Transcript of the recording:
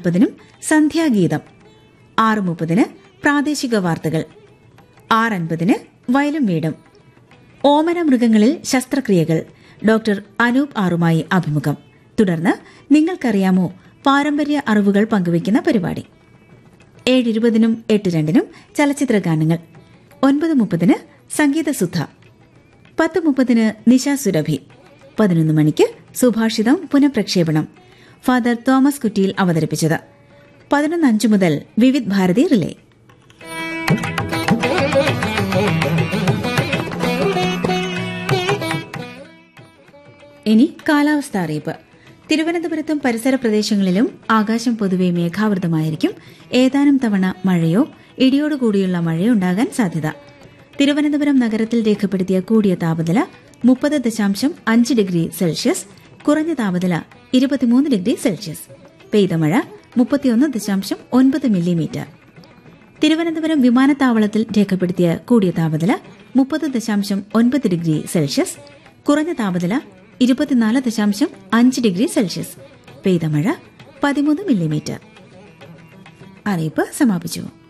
മുപ്പതിനും സന്ധ്യാഗീതം ആറ് മുപ്പതിന് പ്രാദേശിക വാർത്തകൾ ആറ് അൻപതിന് വയലും വീടും ഓമന മൃഗങ്ങളിൽ ശസ്ത്രക്രിയകൾ ഡോക്ടർ അനൂപ് ആറുമായി അഭിമുഖം തുടർന്ന് നിങ്ങൾക്കറിയാമോ പാരമ്പര്യ അറിവുകൾ പങ്കുവയ്ക്കുന്ന പരിപാടി ഏഴ് ഇരുപതിനും എട്ട് രണ്ടിനും ചലച്ചിത്ര ഗാനങ്ങൾ ഒൻപത് മുപ്പതിന് സംഗീതസുധ പത്ത് മുപ്പതിന് നിശ സുരഭി പതിനൊന്ന് മണിക്ക് സുഭാഷിതം പുനഃപ്രക്ഷേപണം ഫാദർ തോമസ് കുറ്റിയിൽ അവതരിപ്പിച്ചത് പതിനൊന്ന് അഞ്ച് മുതൽ വിവിധ് ഭാരതി റിലേ ഇനി കാലാവസ്ഥ അറിയിപ്പ് തിരുവനന്തപുരത്തും പരിസര പ്രദേശങ്ങളിലും ആകാശം പൊതുവെ മേഘാവൃതമായിരിക്കും ഏതാനും തവണ മഴയോ ഇടിയോടുകൂടിയുള്ള മഴയോ ഉണ്ടാകാൻ സാധ്യത തിരുവനന്തപുരം നഗരത്തിൽ രേഖപ്പെടുത്തിയ കൂടിയ താപനില മുപ്പത് ദശാംശം അഞ്ച് ഡിഗ്രി സെൽഷ്യസ് കുറഞ്ഞ താപനില ഇരുപത്തിമൂന്ന് ഡിഗ്രി സെൽഷ്യസ് പെയ്ത മഴ മുപ്പത്തിയൊന്ന് ദശാംശം ഒൻപത് മില്ലിമീറ്റർ തിരുവനന്തപുരം വിമാനത്താവളത്തിൽ രേഖപ്പെടുത്തിയ കൂടിയ താപനില മുപ്പത് ദശാംശം ഒൻപത് ഡിഗ്രി സെൽഷ്യസ് കുറഞ്ഞ താപനില ഇരുപത്തിനാല് ദശാംശം അഞ്ച് ഡിഗ്രി സെൽഷ്യസ് പെയ്ത മഴ പതിമൂന്ന് മില്ലിമീറ്റർ അറിയിപ്പ് സമാപിച്ചു